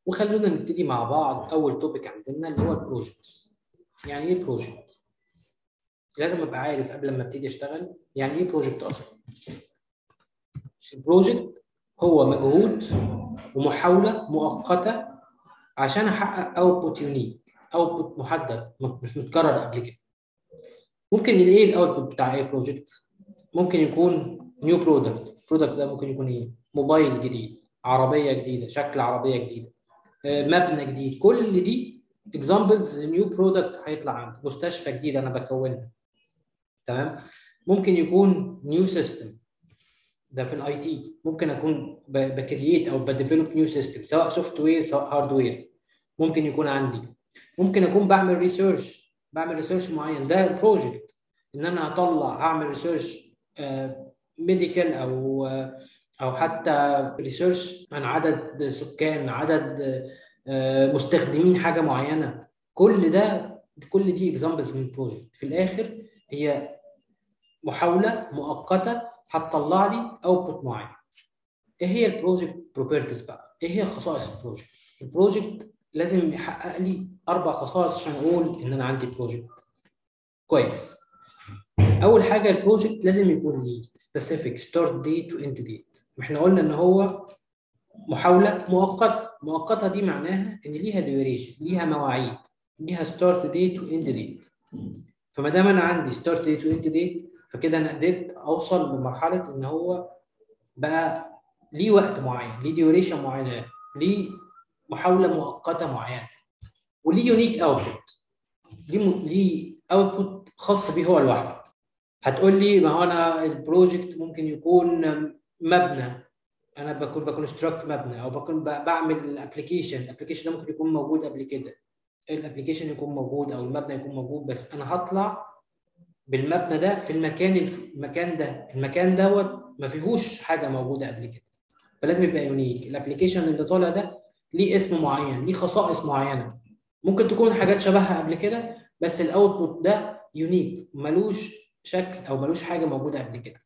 وخلونا نبتدي مع بعض اول توبيك عندنا اللي هو البروجكتس يعني ايه بروجكت لازم ابقى عارف قبل ما ابتدي اشتغل يعني ايه بروجكت اصلا البروجكت هو مجهود ومحاوله مؤقته عشان احقق اوتبوت يونيك اوتبوت محدد مش متكرر قبل كده ممكن ايه الاوتبوت بتاع اي بروجكت ممكن يكون نيو برودكت برودكت ده ممكن يكون ايه موبايل جديد عربيه جديده شكل عربيه جديده مبنى جديد كل دي اكزامبلز نيو برودكت هيطلع عندي مستشفى جديد انا بكونها تمام ممكن يكون نيو سيستم ده في الاي تي ممكن اكون بكرييت او بديفلوب نيو سيستم سواء سوفت وير سواء هاردوير ممكن يكون عندي ممكن اكون بعمل ريسيرش بعمل ريسيرش معين ده بروجكت ان انا اطلع اعمل ريسيرش ميديكال او او حتى ريسيرش عن عدد سكان عدد مستخدمين حاجه معينه كل ده كل دي اكزامبلز من بروجكت في الاخر هي محاوله مؤقته هتطلع لي اوتبوت معين ايه هي البروجكت بروبرتيز بقى ايه هي خصائص البروجكت البروجكت لازم يحقق لي اربع خصائص عشان اقول ان انا عندي بروجكت كويس اول حاجه البروجكت لازم يكون ليه سبيسيفيك ستارت ديت واند ديت احنا قلنا ان هو محاوله مؤقته مؤقته دي معناها ان ليها ديوريشن ليها مواعيد ليها ستارت ديت واند ديت فما دام انا عندي ستارت ديت واند ديت فكده انا قدرت اوصل لمرحله ان هو بقى ليه وقت معين ليه ديوريشن معينه ليه محاوله مؤقته معينه وليه يونيك اوتبوت ليه ليه اوتبوت خاص بيه هو لوحده هتقول لي ما هو انا البروجكت ممكن يكون مبنى انا بكون بكونستراكت مبنى او بكون بعمل الابلكيشن الابلكيشن ده ممكن يكون موجود قبل كده الابلكيشن يكون موجود او المبنى يكون موجود بس انا هطلع بالمبنى ده في المكان المكان ده المكان دوت ما فيهوش حاجه موجوده قبل كده فلازم يبقى يونيك الابلكيشن اللي طالع ده ليه اسم معين ليه خصائص معينه ممكن تكون حاجات شبهها قبل كده بس الاوتبوت ده يونيك ملوش شكل او ملوش حاجه موجوده قبل كده